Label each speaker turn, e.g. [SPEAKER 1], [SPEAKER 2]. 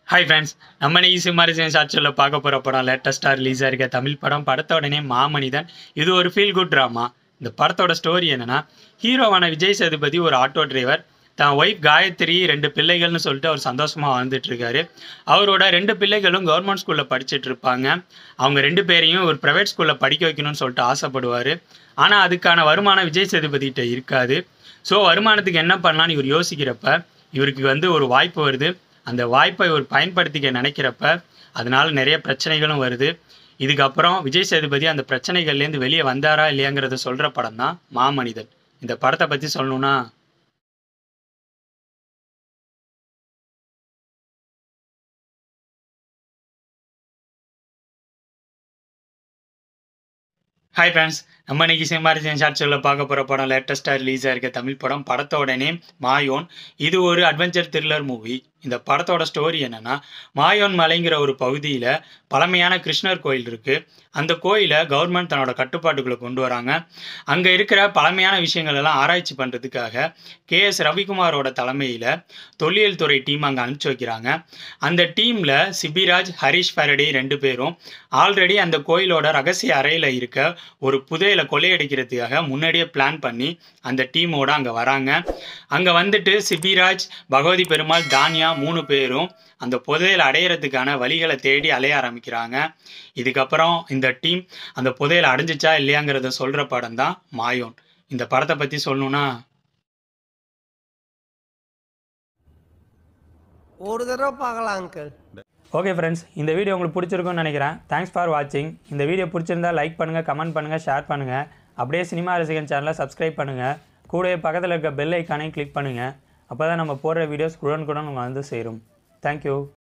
[SPEAKER 1] hi friends நம்ம இன்னைக்கு சிம்மாரிசன் ஷார்ட்ஸில் பார்க்க போகிற படம் லேட்டஸ்ட்டாக ரிலீஸ் ஆயிருக்க தமிழ் படம் படத்தோட நேம் மாமனிதன் இது ஒரு ஃபீல் குட் ட்ராமா இந்த படத்தோட ஸ்டோரி என்னன்னா ஹீரோவான விஜய் சேதுபதி ஒரு ஆட்டோ டிரைவர் தான் ஒய்ஃப் காயத்ரி ரெண்டு பிள்ளைகள்னு சொல்லிட்டு அவர் சந்தோஷமாக வாழ்ந்துட்டு இருக்காரு அவரோட ரெண்டு பிள்ளைகளும் கவர்மெண்ட் ஸ்கூலில் படிச்சுட்டு இருப்பாங்க அவங்க ரெண்டு பேரையும் ஒரு ப்ரைவேட் ஸ்கூலில் படிக்க வைக்கணும்னு சொல்லிட்டு ஆசைப்படுவார் ஆனால் அதுக்கான வருமானம் விஜய் சேதுபதிகிட்ட இருக்காது ஸோ வருமானத்துக்கு என்ன பண்ணலான்னு இவர் யோசிக்கிறப்ப இவருக்கு வந்து ஒரு வாய்ப்பு வருது அந்த வாய்ப்பை இவர் பயன்படுத்திக்க நினைக்கிறப்ப அதனால நிறைய பிரச்சனைகளும் வருது இதுக்கப்புறம் விஜய் சேதுபதி அந்த பிரச்சனைகள்லேருந்து வெளியே வந்தாரா இல்லையாங்கிறத சொல்கிற படம் தான் மாமனிதன் இந்த படத்தை பற்றி சொல்லணும்னா ஹாய் ஃப்ரெண்ட்ஸ் நம்ம இன்னைக்கு சிம்மாரிசன் ஷார்ட்ஸில் பார்க்க போகிற படம் லேட்டஸ்ட்டாக ரிலீஸ் ஆயிருக்க தமிழ் படம் படத்தோட நேம் மாயோன் இது ஒரு அட்வென்ச்சர் த்ரில்லர் மூவி இந்த படத்தோட ஸ்டோரி என்னன்னா மாயோன் மலைங்கிற ஒரு பகுதியில் பழமையான கிருஷ்ணர் கோயில் இருக்குது அந்த கோயிலை கவர்மெண்ட் தன்னோட கட்டுப்பாட்டுக்குள்ளே கொண்டு வராங்க அங்கே இருக்கிற பழமையான விஷயங்கள் எல்லாம் ஆராய்ச்சி பண்ணுறதுக்காக கே எஸ் ரவிக்குமாரோட தலைமையில் தொல்லியல் துறை டீம் அங்கே அனுப்பிச்சி வைக்கிறாங்க அந்த டீமில் சிபிராஜ் ஹரிஷ் ஃபரடி ரெண்டு பேரும் ஆல்ரெடி அந்த கோயிலோட ரகசிய அறையில் இருக்க ஒரு புதையலை கொள்ளையடிக்கிறதுக்காக முன்னாடியே பிளான் பண்ணி அந்த டீமோட அங்கே வராங்க அங்கே வந்துட்டு சிபிராஜ் பகவதி பெருமாள் தானியா மூணு பேரும் அந்த புதையல் அடையிறதுக்கான வழிகளை தேடி அலைய ஆரம்பிக்கிறாங்க இதுக்கப்புறம் இந்த டீம் அந்த புதையல் அடைஞ்சிச்சா இல்லையாங்கிறத சொல்கிற படம் தான் மாயோன் இந்த படத்தை பற்றி சொல்லணும்னா
[SPEAKER 2] ஒரு தடவை பார்க்கலாம் அங்கிள்
[SPEAKER 1] ஓகே ஃப்ரெண்ட்ஸ் இந்த வீடியோ உங்களுக்கு பிடிச்சிருக்கும்னு நினைக்கிறேன் தேங்க்ஸ் ஃபார் வாட்சிங் இந்த வீடியோ பிடிச்சிருந்தா லைக் பண்ணுங்கள் கமெண்ட் பண்ணுங்கள் ஷேர் பண்ணுங்கள் அப்படியே சினிமா ரசிகன் சேனலை சப்ஸ்கிரைப் பண்ணுங்கள் கூடவே பக்கத்தில் இருக்க பெல் ஐக்கானையும் கிளிக் பண்ணுங்கள் அப்போ தான் நம்ம போடுற வீடியோஸ் குடன் குடன் உங்களுக்கு வந்து சேரும் தேங்க்யூ